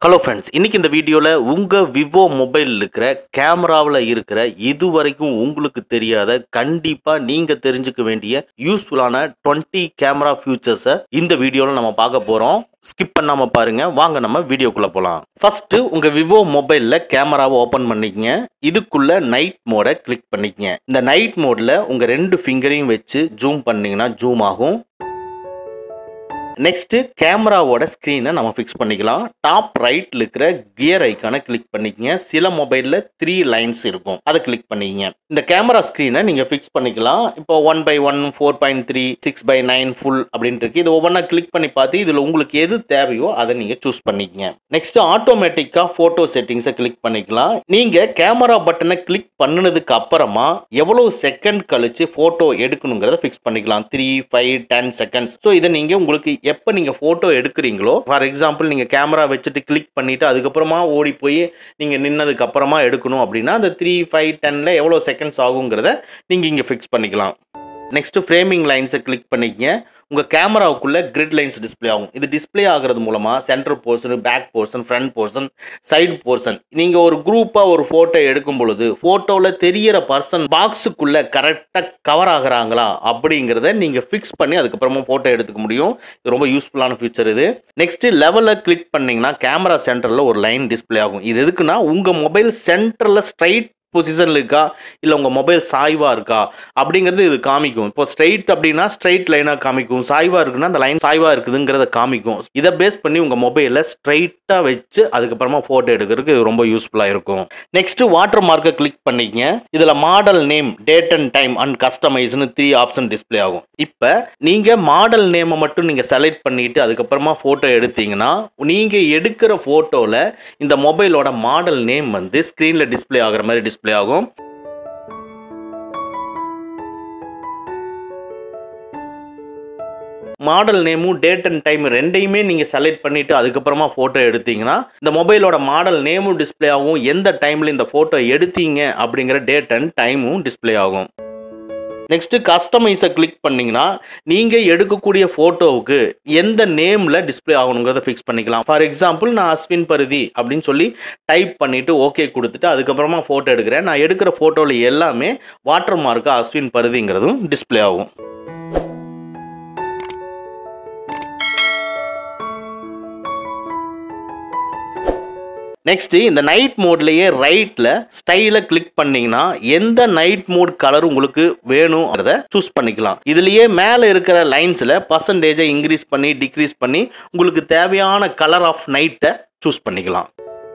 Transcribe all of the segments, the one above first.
hello friends இன்னைக்கு இந்த வீடியோவில் உங்கள் விவோ மொபைல் இருக்கிற கேமராவில் இருக்கிற இது வரைக்கும் உங்களுக்கு தெரியாத கண்டிப்பாக நீங்கள் தெரிஞ்சுக்க வேண்டிய யூஸ்ஃபுல்லான 20 கேமரா ஃபியூச்சர்ஸை இந்த வீடியோவில் நம்ம பார்க்க போகிறோம் ஸ்கிப் பண்ணாமல் பாருங்க வாங்க நம்ம வீடியோக்குள்ளே போகலாம் ஃபர்ஸ்ட்டு உங்கள் விவோ மொபைலில் கேமராவை ஓப்பன் பண்ணிக்கங்க இதுக்குள்ள நைட் மோடை கிளிக் பண்ணிக்கங்க இந்த நைட் மோடில் உங்கள் ரெண்டு ஃபிங்கரையும் வச்சு ஜூம் பண்ணீங்கன்னா ஜூம் ஆகும் நெக்ஸ்ட் கேமராவோட ஸ்க்ரீனை நம்ம ஃபிக்ஸ் பண்ணிக்கலாம் டாப் ரைட்ல இருக்கிற கியர் ஐக்கானை கிளிக் பண்ணிக்கங்க சில மொபைலில் த்ரீ லைன்ஸ் இருக்கும் அதை கிளிக் பண்ணிக்கங்க இந்த கேமரா ஸ்க்ரீனை நீங்கள் ஃபிக்ஸ் பண்ணிக்கலாம் இப்போ one by one four point three six by nine full அப்படின்ட்டு இருக்கு இது ஒவ்வொன்றா கிளிக் பண்ணி பார்த்து இதில் உங்களுக்கு எது தேவையோ அதை நீங்கள் சூஸ் பண்ணிக்கங்க நெக்ஸ்ட் ஆட்டோமேட்டிக்காக ஃபோட்டோ செட்டிங்ஸை கிளிக் பண்ணிக்கலாம் நீங்கள் கேமரா பட்டனை கிளிக் பண்ணினதுக்கு அப்புறமா எவ்வளோ செகண்ட் கழிச்சு ஃபோட்டோ எடுக்கணுங்கிறத ஃபிக்ஸ் பண்ணிக்கலாம் three five ten seconds so இதை நீங்கள் உங்களுக்கு எப்போ நீங்கள் ஃபோட்டோ எடுக்கிறீங்களோ ஃபார் எக்ஸாம்பிள் நீங்கள் கேமரா வச்சுட்டு கிளிக் பண்ணிவிட்டு அதுக்கப்புறமா ஓடி போய் நீங்கள் நின்னதுக்கு அப்புறமா எடுக்கணும் அப்படின்னா அந்த த்ரீ ஃபைவ் டெனில் எவ்வளோ செகண்ட்ஸ் ஆகுங்கிறத நீங்கள் இங்கே ஃபிக்ஸ் பண்ணிக்கலாம் நெக்ஸ்ட் ஃப்ரேமிங் லைன்ஸை கிளிக் பண்ணிக்கங்க உங்கள் கேமராவுக்குள்ள கிரிட் லைன்ஸ் டிஸ்ப்ளே ஆகும் இது டிஸ்ப்ளே ஆகிறது மூலமாக centre portion back portion front portion side portion நீங்கள் ஒரு குரூப்பாக ஒரு ஃபோட்டோ எடுக்கும் பொழுது ஃபோட்டோவில் தெரியிற பர்சன் பாக்ஸுக்குள்ளே கரெக்டாக கவர் ஆகுறாங்களா அப்படிங்கிறத நீங்கள் ஃபிக்ஸ் பண்ணி அதுக்கப்புறமா ஃபோட்டோ எடுத்துக்க முடியும் இது ரொம்ப யூஸ்ஃபுல்லான ஃபீச்சர் இது நெக்ஸ்ட் லெவலில் கிளிக் பண்ணிங்கன்னா கேமரா சென்டரில் ஒரு லைன் டிஸ்ப்ளே ஆகும் இது எதுக்குன்னா உங்கள் மொபைல் சென்டரில் ஸ்ட்ரைட் பொசிஷனில் இருக்கா இல்லை உங்கள் மொபைல் சாய்வாக இருக்கா அப்படிங்கிறது இது காமிக்கும் இப்போ ஸ்ட்ரைட் அப்படின்னா ஸ்ட்ரைட் லைனாக காமிக்கும் சாய்வாக இருக்குன்னா அந்த லைன் சாய்வாக இருக்குதுங்கிறத காமிக்கும் இதை பேஸ் பண்ணி உங்கள் மொபைலில் ஸ்ட்ரைட்டாக வச்சு அதுக்கப்புறமா ஃபோட்டோ எடுக்கிறதுக்கு இது ரொம்ப யூஸ்ஃபுல்லாக இருக்கும் நெக்ஸ்ட் வாட்டர் மார்க்கை கிளிக் பண்ணிக்கங்க இதில் model name date and time and கஸ்டமைஸ்னு த்ரீ ஆப்ஷன் டிஸ்ப்ளே ஆகும் இப்போ நீங்கள் மாடல் நேமை மட்டும் நீங்கள் செலக்ட் பண்ணிட்டு அதுக்கப்புறமா ஃபோட்டோ எடுத்தீங்கன்னா நீங்கள் எடுக்கிற ஃபோட்டோவில் இந்த மொபைலோட மாடல் நேம் வந்து ஸ்க்ரீனில் டிஸ்ப்ளே ஆகிற மாதிரி டிஸ்ப்ளே ஆகும் மாடல் நேமும் டேட் அண்ட் டைம் ரெண்டையுமே நீங்கள் செலக்ட் பண்ணிவிட்டு அதுக்கப்புறமா ஃபோட்டோ எடுத்தீங்கன்னா இந்த மொபைலோட மாடல் நேமும் டிஸ்ப்ளே ஆகும் எந்த டைமில் இந்த ஃபோட்டோ எடுத்தீங்க அப்படிங்கிற டேட் அண்ட் டைமும் டிஸ்ப்ளே ஆகும் நெக்ஸ்ட்டு கஸ்டமைஸை கிளிக் பண்ணிங்கன்னா நீங்கள் எடுக்கக்கூடிய ஃபோட்டோவுக்கு எந்த நேமில் டிஸ்ப்ளே ஆகணுங்கிறத ஃபிக்ஸ் பண்ணிக்கலாம் ஃபார் எக்ஸாம்பிள் நான் அஸ்வின் பருதி அப்படின்னு சொல்லி டைப் பண்ணிவிட்டு ஓகே கொடுத்துட்டு அதுக்கப்புறமா ஃபோட்டோ எடுக்கிறேன் நான் எடுக்கிற ஃபோட்டோவில் எல்லாமே வாட்டர் மார்க்கு அஸ்வின் பருதிங்கிறதும் டிஸ்ப்ளே ஆகும் நெக்ஸ்ட் இந்த நைட் மோட்லேயே ரைட்டில் ஸ்டைலை கிளிக் பண்ணீங்கன்னா எந்த நைட் மோட் கலர் உங்களுக்கு வேணுங்கிறத சூஸ் பண்ணிக்கலாம் இதுலேயே மேலே இருக்கிற லைன்ஸில் பர்சன்டேஜை இன்க்ரீஸ் பண்ணி டிக்ரீஸ் பண்ணி உங்களுக்கு தேவையான கலர் ஆஃப் நைட்டை சூஸ் பண்ணிக்கலாம்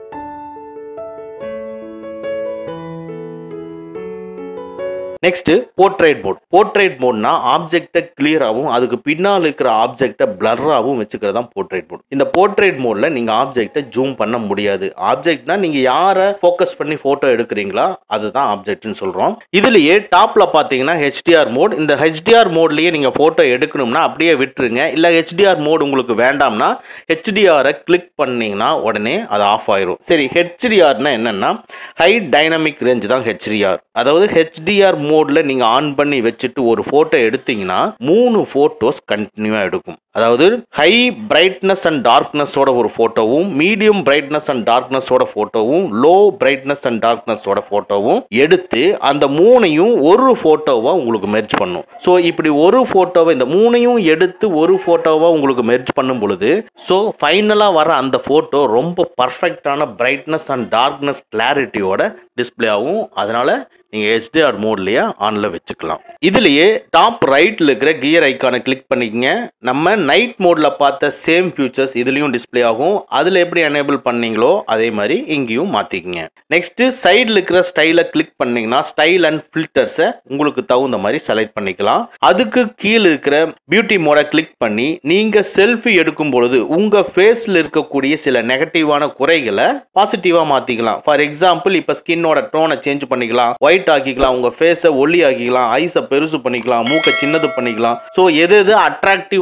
நெக்ஸ்ட் போர்ட்ரேட் மோட் போர்ட்ரேட் மோட்னா ஆப்ஜெக்டை கிளியராகவும் அதுக்கு பின்னால் இருக்கிற ஆப்ஜெக்டை பிளர்ராகவும் வச்சுக்கிறது தான் போர்ட்ரேட் மோட் இந்த போர்ட்ரேட் மோட்ல நீங்க ஆப்ஜெக்டை ஜூம் பண்ண முடியாது ஆப்ஜெக்ட்னா நீங்க யாரை ஃபோக்கஸ் பண்ணி போட்டோ எடுக்கிறீங்களா அதுதான் ஆப்ஜெக்ட்னு சொல்றோம் இதுலயே டாப்ல பாத்தீங்கன்னா ஹெச்டிஆர் மோட் இந்த ஹெச்டிஆர் மோட்லயே நீங்க போட்டோ எடுக்கணும்னா அப்படியே விட்டுருங்க இல்ல ஹெச்டிஆர் மோட் உங்களுக்கு வேண்டாம்னா ஹெச்டிஆரை கிளிக் பண்ணீங்கன்னா உடனே அது ஆஃப் ஆயிரும் சரி ஹெச்டிஆர்னா என்னன்னா ஹை டைனமிக் ரேஞ்ச் தான் ஹெச்டிஆர் அதாவது ஹெச்டிஆர் மோடில் நீங்கள் ஆன் பண்ணி வச்சுட்டு ஒரு ஃபோட்டோ எடுத்தீங்கன்னா மூணு ஃபோட்டோஸ் கண்டினியூவாக எடுக்கும் அதாவது ஹை பிரைட்னஸ் அண்ட் டார்க்னஸோட ஒரு ஃபோட்டோவும் மீடியம் பிரைட்னஸ் அண்ட் டார்க்னஸோட ஃபோட்டோவும் லோ பிரைட்னஸ் அண்ட் டார்க்னஸோட ஃபோட்டோவும் எடுத்து அந்த மூணையும் ஒரு ஃபோட்டோவாக உங்களுக்கு மெர்ஜ் பண்ணும் ஸோ இப்படி ஒரு ஃபோட்டோவை இந்த மூணையும் எடுத்து ஒரு ஃபோட்டோவாக உங்களுக்கு மெர்ஜ் பண்ணும் பொழுது ஸோ ஃபைனலாக வர அந்த ஃபோட்டோ ரொம்ப பர்ஃபெக்டான பிரைட்னஸ் அண்ட் டார்க்னஸ் கிளாரிட்டியோட டிஸ்பிளே ஆகும் அதனால நீங்கள் ஹெச்டிஆர் மோட்லேயே ஆனில் வச்சுக்கலாம் இதுலேயே டாப் ரைட்டில் இருக்கிற கியர் ஐக்கானை கிளிக் பண்ணிக்கங்க நம்ம நைட் மோடில் பார்த்த சேம் ஃபியூச்சர்ஸ் இதுலேயும் டிஸ்பிளே ஆகும் அதில் எப்படி எனேபிள் பண்ணீங்களோ அதே மாதிரி இங்கேயும் மாற்றிக்கங்க நெக்ஸ்ட்டு சைடில் இருக்கிற ஸ்டைலை கிளிக் பண்ணிங்கன்னா ஸ்டைல் அண்ட் ஃபில்டர்ஸை உங்களுக்கு தகுந்த மாதிரி செலக்ட் பண்ணிக்கலாம் அதுக்கு கீழே இருக்கிற பியூட்டி மோடை கிளிக் பண்ணி நீங்கள் செல்ஃபி எடுக்கும் பொழுது உங்கள் ஃபேஸில் இருக்கக்கூடிய சில நெகட்டிவான குறைகளை பாசிட்டிவாக மாற்றிக்கலாம் ஃபார் எக்ஸாம்பிள் இப்போ ஸ்கின்னோட டோனை சேஞ்ச் பண்ணிக்கலாம் ஒயிட் ஆக்கிக்கலாம் உங்கள் ஃபேஸை ஒல்லி ஆக்கிக்கலாம் ஐஸை பெருசு பண்ணிக்கலாம் மூக்கை சின்னது பண்ணிக்கலாம் ஸோ எது எது அட்ராக்டிவாக இல்லாமல்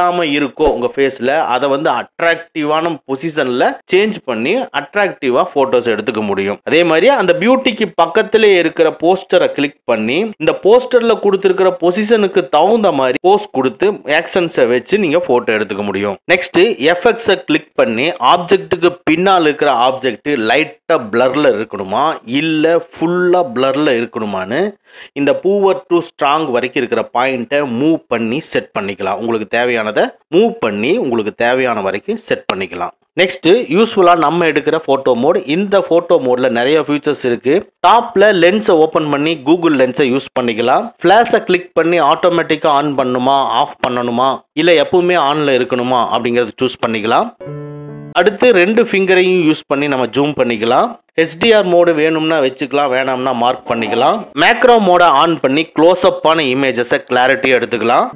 இல்லாம இருக்கோ உங்க ஃபேஸ்ல அதை வந்து அட்ராக்டிவான பொசிஷன்ல சேஞ்ச் பண்ணி அட்ராக்டிவா போட்டோஸ் எடுத்துக்க முடியும் அதே மாதிரி அந்த பியூட்டிக்கு பக்கத்திலே இருக்கிற போஸ்டரை கிளிக் பண்ணி இந்த போஸ்டர்ல கொடுத்திருக்கிற பொசிஷனுக்கு தகுந்த மாதிரி போஸ்ட் கொடுத்து ஆக்ஷன்ஸை வச்சு நீங்க போட்டோ எடுத்துக்க முடியும் நெக்ஸ்ட் எஃப்எக்ஸை கிளிக் பண்ணி ஆப்ஜெக்ட்டுக்கு பின்னால் இருக்கிற ஆப்ஜெக்ட் லைட்டா பிளர்ல இருக்கணுமா இல்ல ஃபுல்லா பிளர்ல இருக்கணுமான்னு இந்த பூவர் டு ஸ்ட்ராங் வரைக்கும் இருக்கிற பாயிண்ட்டை மூவ் பண்ணி செட் பண்ணிக்கலாம் உங்களுக்கு தேவையானதை மூவ் பண்ணி உங்களுக்கு தேவையான வரைக்கும் செட் பண்ணிக்கலாம் நெக்ஸ்ட் யூஸ்ஃபுல்லாக நம்ம எடுக்கிற ஃபோட்டோ மோட் இந்த ஃபோட்டோ மோடில் நிறைய ஃபீச்சர்ஸ் இருக்கு டாப்ல லென்ஸை ஓப்பன் பண்ணி கூகுள் லென்ஸை யூஸ் பண்ணிக்கலாம் ஃப்ளாஷை கிளிக் பண்ணி ஆட்டோமேட்டிக்காக ஆன் பண்ணணுமா ஆஃப் பண்ணணுமா இல்லை எப்பவுமே ஆனில் இருக்கணுமா அப்படிங்கிறத சூஸ் பண்ணிக்கலாம் அடுத்து ரெண்டு ஃபிங்கரையும் யூஸ் பண்ணி நம்ம ஜூம் பண்ணிக்கலாம் HDR மோடு வேணும்னா வச்சுக்கலாம் வேணாம்னா மார்க் பண்ணிக்கலாம் மேக்ரோ மோட ஆன் பண்ணி க்ளோஸ் அப்பான இமேஜஸை கிளாரிட்டி எடுத்துக்கலாம்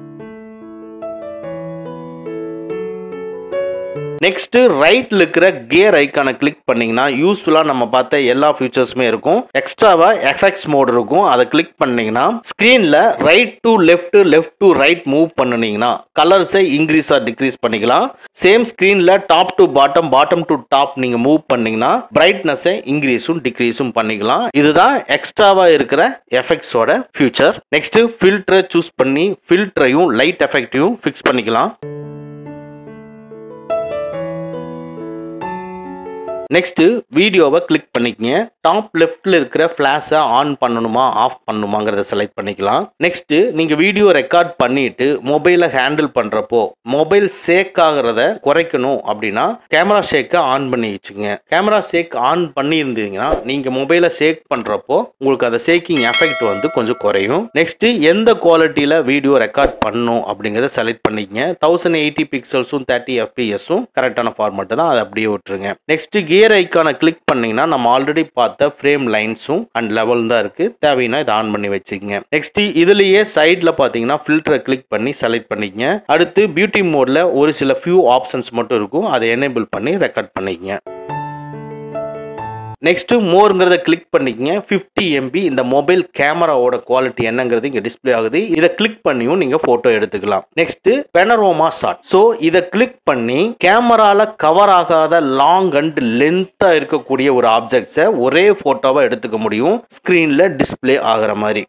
நெக்ஸ்ட் ரைட்ல இருக்கிற கியர் ஐக்கானை கிளிக் பண்ணீங்கன்னா யூஸ்ஃபுல்லா நம்ம பார்த்த எல்லா ஃபீச்சர்ஸுமே இருக்கும் எக்ஸ்ட்ராவா எஃபெக்ட்ஸ் மோட் இருக்கும் அதை கிளிக் பண்ணீங்கன்னா ஸ்கிரீன்ல right to left left to right move பண்ணுனீங்கன்னா கலர்ஸை இன்க்ரீஸ் ஆர் டிக்ரீஸ் பண்ணிக்கலாம் சேம் ஸ்கிரீன்ல top to bottom bottom to top நீங்க மூவ் பண்ணீங்கன்னா பிரைட்னஸை இன்க்ரீஸும் டிக்ரீஸும் பண்ணிக்கலாம் இதுதான் எக்ஸ்ட்ராவா இருக்கிற எஃபெக்ட்ஸோட ஃபியூச்சர் நெக்ஸ்ட் ஃபில்டரை சூஸ் பண்ணி ஃபில்டரையும் லைட் எஃபெக்டையும் ஃபிக்ஸ் பண்ணிக்கலாம் நெக்ஸ்ட் வீடியோவை கிளிக் பண்ணிக்கங்க டாப் லெஃப்ட்ல இருக்கிற ஃபிளாஷை ஆன் பண்ணணுமா ஆஃப் பண்ணணுமாங்கிறத செலக்ட் பண்ணிக்கலாம் நெக்ஸ்ட் நீங்க வீடியோ ரெக்கார்ட் பண்ணிட்டு மொபைலை ஹேண்டில் பண்றப்போ மொபைல் ஷேக் ஆகிறத குறைக்கணும் அப்படின்னா கேமரா ஷேக்கை ஆன் பண்ணி வச்சுங்க கேமரா ஷேக் ஆன் பண்ணியிருந்தீங்கன்னா நீங்க மொபைலை ஷேக் பண்றப்போ உங்களுக்கு அந்த ஷேக்கிங் எஃபெக்ட் வந்து கொஞ்சம் குறையும் நெக்ஸ்ட் எந்த குவாலிட்டியில வீடியோ ரெக்கார்ட் பண்ணணும் அப்படிங்கிறத செலக்ட் பண்ணிக்கங்க தௌசண்ட் எயிட்டி பிக்சல்ஸும் தேர்ட்டி எஃபிஎஸும் கரெக்டான ஃபார்மேட் தான் அதை அப்படியே விட்டுருங்க நெக்ஸ்ட் கியர் ஐக்கானை கிளிக் பண்ணீங்கன்னா நம்ம ஆல்ரெடி பார்த்த ஃப்ரேம் லைன்ஸும் அண்ட் லெவல் தான் இருக்கு தேவைன்னா இதை ஆன் பண்ணி வச்சுக்கங்க நெக்ஸ்ட் இதுலயே சைடில் பார்த்தீங்கன்னா ஃபில்டரை கிளிக் பண்ணி செலக்ட் பண்ணிக்கங்க அடுத்து பியூட்டி மோட்ல ஒரு சில ஃபியூ ஆப்ஷன்ஸ் மட்டும் இருக்கும் அதை எனேபிள் பண்ணி ரெக்கார்ட் பண்ணிக்கங்க நெக்ஸ்ட் மோருங்கிறத கிளிக் பண்ணிக்கங்க ஃபிஃப்டி எம்பி இந்த மொபைல் கேமராவோட குவாலிட்டி என்னங்கிறது இங்க டிஸ்ப்ளே ஆகுது இதை கிளிக் பண்ணியும் நீங்க போட்டோ எடுத்துக்கலாம் நெக்ஸ்ட் பெனரோமா ஷாட் ஸோ இதை கிளிக் பண்ணி கேமரால கவர் ஆகாத லாங் அண்ட் லென்த்தா இருக்கக்கூடிய ஒரு ஆப்ஜெக்ட்ஸை ஒரே போட்டோவா எடுத்துக்க முடியும் ஸ்கிரீன்ல டிஸ்ப்ளே ஆகிற மாதிரி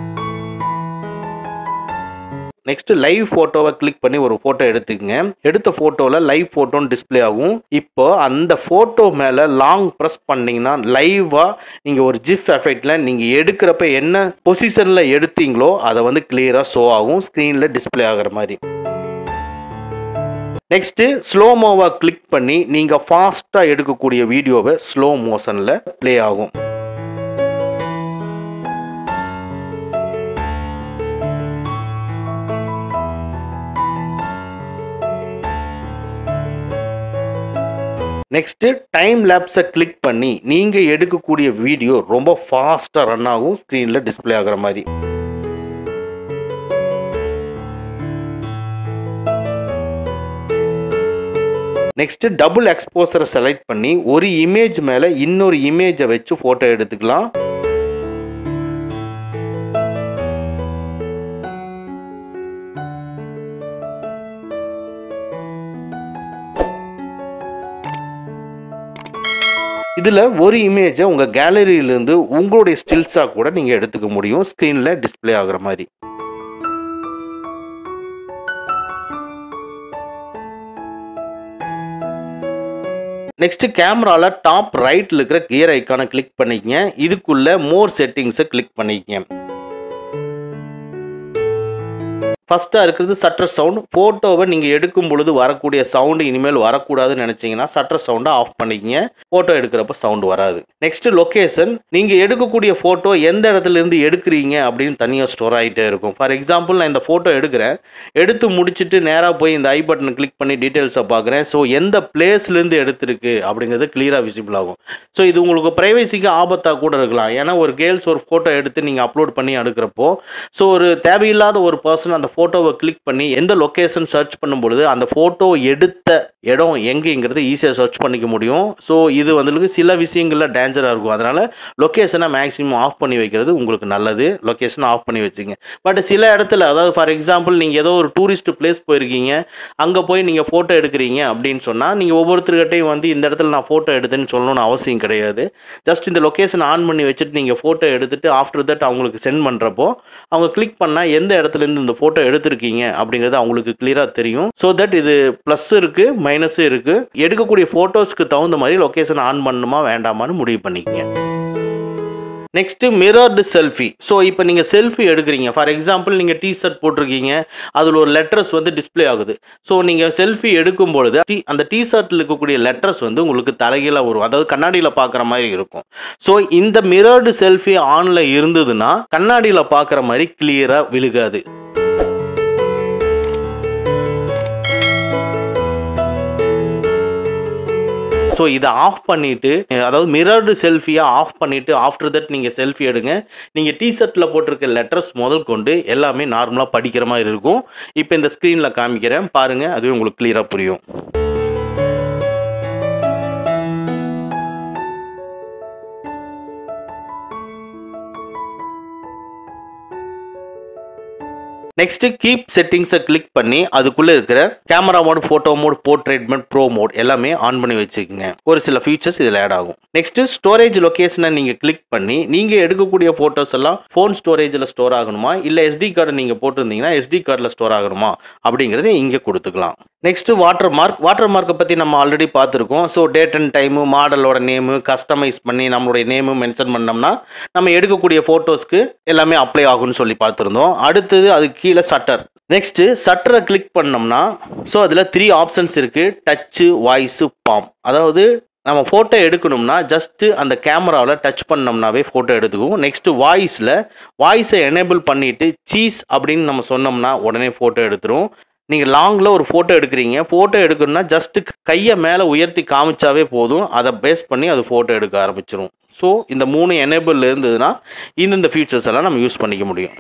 நெக்ஸ்ட் லைவ் போட்டோவை கிளிக் பண்ணி ஒரு போட்டோ எடுத்துக்கங்க எடுத்த போட்டோல லைவ் போட்டோன்னு டிஸ்ப்ளே ஆகும் இப்போ அந்த போட்டோ மேல லாங் ப்ரெஸ் பண்ணீங்கன்னா லைவா நீங்க ஒரு ஜிஃப் எஃபெக்ட்ல நீங்க எடுக்கிறப்ப என்ன பொசிஷன்ல எடுத்தீங்களோ அதை வந்து கிளியரா ஷோ ஆகும் ஸ்கிரீன்ல டிஸ்ப்ளே ஆகிற மாதிரி நெக்ஸ்ட் ஸ்லோமோவை கிளிக் பண்ணி நீங்க ஃபாஸ்டா எடுக்கக்கூடிய வீடியோவை ஸ்லோ மோஷன்ல ப்ளே ஆகும் நெக்ஸ்ட் டைம் லேப்ஸை கிளிக் பண்ணி நீங்க எடுக்கக்கூடிய வீடியோ ரொம்ப ஃபாஸ்டா ரன் ஆகும் ஸ்க்ரீன்ல டிஸ்ப்ளே ஆகுற மாதிரி நெக்ஸ்ட் டபுள் எக்ஸ்போசரை செலக்ட் பண்ணி ஒரு இமேஜ் மேல இன்னொரு இமேஜை வச்சு போட்டோ எடுத்துக்கலாம் இதில் ஒரு இமேஜை உங்கள் கேலரியிலேருந்து உங்களுடைய ஸ்டில்ஸாக கூட நீங்கள் எடுத்துக்க முடியும் ஸ்க்ரீனில் டிஸ்ப்ளே ஆகுற மாதிரி நெக்ஸ்ட் கேமரால டாப் ரைட்ல இருக்கிற கியர் ஐக்கானை கிளிக் பண்ணிக்கங்க இதுக்குள்ள மோர் செட்டிங்ஸை கிளிக் பண்ணிக்கங்க ஃபஸ்ட்டாக இருக்கிறது சட்டர் சவுண்ட் ஃபோட்டோவை நீங்கள் எடுக்கும் பொழுது வரக்கூடிய சவுண்டு இனிமேல் வரக்கூடாதுன்னு நினச்சிங்கன்னா சட்டர் சவுண்டை ஆஃப் பண்ணிக்கங்க ஃபோட்டோ எடுக்கிறப்ப சவுண்டு வராது நெக்ஸ்ட் லொக்கேஷன் நீங்கள் எடுக்கக்கூடிய ஃபோட்டோ எந்த இடத்துல இருந்து எடுக்கிறீங்க அப்படின்னு தனியாக ஸ்டோர் ஆகிட்டே இருக்கும் ஃபார் எக்ஸாம்பிள் நான் இந்த ஃபோட்டோ எடுக்கிறேன் எடுத்து முடிச்சுட்டு நேராக போய் இந்த ஐ பட்டனை கிளிக் பண்ணி டீட்டெயில்ஸை பார்க்குறேன் ஸோ எந்த பிளேஸ்லேருந்து எடுத்திருக்கு அப்படிங்கிறது கிளியராக விசிபிள் ஆகும் ஸோ இது உங்களுக்கு ப்ரைவசிக்கு ஆபத்தாக கூட இருக்கலாம் ஏன்னா ஒரு கேர்ள்ஸ் ஒரு ஃபோட்டோ எடுத்து நீங்கள் அப்லோட் பண்ணி எடுக்கிறப்போ ஸோ ஒரு தேவையில்லாத ஒரு பர்சன் அந்த ஃபோட்டோவை கிளிக் பண்ணி எந்த லொக்கேஷன் சர்ச் பண்ணும்பொழுது அந்த ஃபோட்டோ எடுத்த இடம் எங்கேங்கிறது ஈஸியாக சர்ச் பண்ணிக்க முடியும் ஸோ இது வந்துருக்கு சில விஷயங்களில் டேஞ்சராக இருக்கும் அதனால் லொக்கேஷனை மேக்ஸிமம் ஆஃப் பண்ணி வைக்கிறது உங்களுக்கு நல்லது லொக்கேஷனை ஆஃப் பண்ணி வச்சுங்க பட் சில இடத்துல அதாவது ஃபார் எக்ஸாம்பிள் நீங்கள் ஏதோ ஒரு டூரிஸ்ட் பிளேஸ் போயிருக்கீங்க அங்கே போய் நீங்கள் ஃபோட்டோ எடுக்கிறீங்க அப்படின்னு சொன்னால் நீங்கள் ஒவ்வொருத்தர்கிட்டையும் வந்து இந்த இடத்துல நான் ஃபோட்டோ எடுத்தேன்னு சொல்லணும்னு அவசியம் கிடையாது ஜஸ்ட் இந்த லொக்கேஷன் ஆன் பண்ணி வச்சுட்டு நீங்கள் ஃபோட்டோ எடுத்துட்டு ஆஃப்டர் தட் அவங்களுக்கு சென்ட் பண்ணுறப்போ அவங்க கிளிக் பண்ணால் எந்த இடத்துலேருந்து இந்த ஃபோட்டோ எடுத்திருக்கீங்க அப்படிங்கிறது அவங்களுக்கு கிளியராக தெரியும் ஸோ தட் இது ப்ளஸ் இருக்குது மைனஸும் இருக்குது எடுக்கக்கூடிய ஃபோட்டோஸ்க்கு தகுந்த மாதிரி லொக்கேஷன் ஆன் பண்ணணுமா வேண்டாமான்னு முடிவு பண்ணிக்கங்க நெக்ஸ்ட்டு மிரர்டு செல்ஃபி ஸோ இப்போ நீங்கள் செல்ஃபி எடுக்கிறீங்க ஃபார் எக்ஸாம்பிள் நீங்கள் டி ஷர்ட் போட்டிருக்கீங்க அதில் ஒரு லெட்டர்ஸ் வந்து டிஸ்ப்ளே ஆகுது ஸோ நீங்கள் செல்ஃபி எடுக்கும் பொழுது டி- அந்த டி ஷர்ட்டில் இருக்கக்கூடிய லெட்டர்ஸ் வந்து உங்களுக்கு தலைகீழாக வரும் அதாவது கண்ணாடியில் பார்க்குற மாதிரி இருக்கும் ஸோ இந்த மிரர்டு செல்ஃபி ஆனில் இருந்ததுன்னா கண்ணாடியில் பார்க்குற மாதிரி கிளியராக விழுகாது ஸோ இதை ஆஃப் பண்ணிட்டு அதாவது மிரர்டு செல்ஃபியை ஆஃப் பண்ணிட்டு ஆஃப்டர் தட் நீங்கள் செல்ஃபி எடுங்க நீங்கள் டிஷர்ட்டில் போட்டிருக்க லெட்டர்ஸ் முதல் கொண்டு எல்லாமே நார்மலாக படிக்கிற மாதிரி இருக்கும் இப்போ இந்த ஸ்க்ரீனில் காமிக்கிறேன் பாருங்க அதுவே உங்களுக்கு கிளியராக புரியும் நெக்ஸ்ட் கீப் செட்டிங்ஸை கிளிக் பண்ணி அதுக்குள்ளே இருக்கிற camera mode photo mode portrait mode pro mode எல்லாமே ஆன் பண்ணி வச்சுக்கோங்க ஒரு சில ஃபீச்சர்ஸ் இதில் ஆட் ஆகும் நெக்ஸ்ட் ஸ்டோரேஜ் லொகேஷனை நீங்கள் கிளிக் பண்ணி நீங்கள் எடுக்கக்கூடிய ஃபோட்டோஸ் எல்லாம் ஃபோன் ஸ்டோரேஜில் ஸ்டோர் ஆகணுமா இல்லை எஸ்டி கார்டு நீங்கள் போட்டிருந்தீங்கன்னா எஸ்டி கார்டில் ஸ்டோர் ஆகணுமா அப்படிங்கிறத இங்கே கொடுத்துக்கலாம் நெக்ஸ்ட் வாட்டர் மார்க் வாட்டர் மார்க்கை பற்றி நம்ம ஆல்ரெடி பார்த்துருக்கோம் ஸோ டேட் அண்ட் டைமு மாடலோட நேமு கஸ்டமைஸ் பண்ணி நம்மளுடைய நேமு மென்ஷன் பண்ணோம்னா நம்ம எடுக்கக்கூடிய ஃபோட்டோஸ்க்கு எல்லாமே அப்ளை ஆகும்னு சொல்லி பார்த்துருந்தோம் அடுத்தது அதுக்கு கீழே சட்டர் நெக்ஸ்ட்டு சட்டரை கிளிக் பண்ணோம்னா ஸோ அதில் த்ரீ ஆப்ஷன்ஸ் இருக்குது டச்சு வாய்ஸு பாம் அதாவது நம்ம ஃபோட்டோ எடுக்கணும்னா ஜஸ்ட்டு அந்த கேமராவில் டச் பண்ணோம்னாவே ஃபோட்டோ எடுத்துக்குவோம் நெக்ஸ்ட்டு வாய்ஸில் வாய்ஸை எனேபிள் பண்ணிவிட்டு சீஸ் அப்படின்னு நம்ம சொன்னோம்னா உடனே ஃபோட்டோ எடுத்துரும் நீங்கள் லாங்கில் ஒரு ஃபோட்டோ எடுக்கிறீங்க ஃபோட்டோ எடுக்கணும்னா ஜஸ்ட்டு கையை மேலே உயர்த்தி காமிச்சாவே போதும் அதை பேஸ் பண்ணி அது ஃபோட்டோ எடுக்க ஆரம்பிச்சிரும் ஸோ இந்த மூணு எனேபிள் இருந்ததுன்னா இந்தந்த ஃபீச்சர்ஸ் எல்லாம் நம்ம யூஸ் பண்ணிக்க முடியும்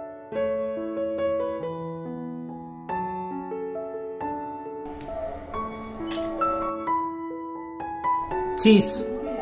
cheese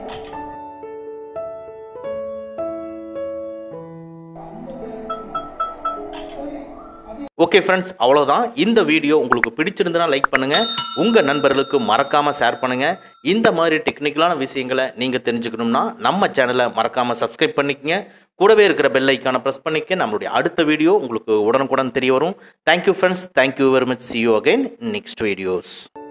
ஓகே ஃப்ரெண்ட்ஸ் அவ்வளோதான் இந்த வீடியோ உங்களுக்கு பிடிச்சிருந்தனா லைக் பண்ணுங்கள் உங்கள் நண்பர்களுக்கு மறக்காமல் ஷேர் பண்ணுங்கள் இந்த மாதிரி டெக்னிக்கலான விஷயங்களை நீங்கள் தெரிஞ்சுக்கணும்னா நம்ம சேனலை மறக்காமல் சப்ஸ்கிரைப் பண்ணிக்கங்க கூடவே இருக்கிற பெல் ஐக்கானை ப்ரெஸ் பண்ணிக்க நம்மளுடைய அடுத்த வீடியோ உங்களுக்கு உடனுக்குடன் தெரிய வரும் thank you friends thank you very much see you again next videos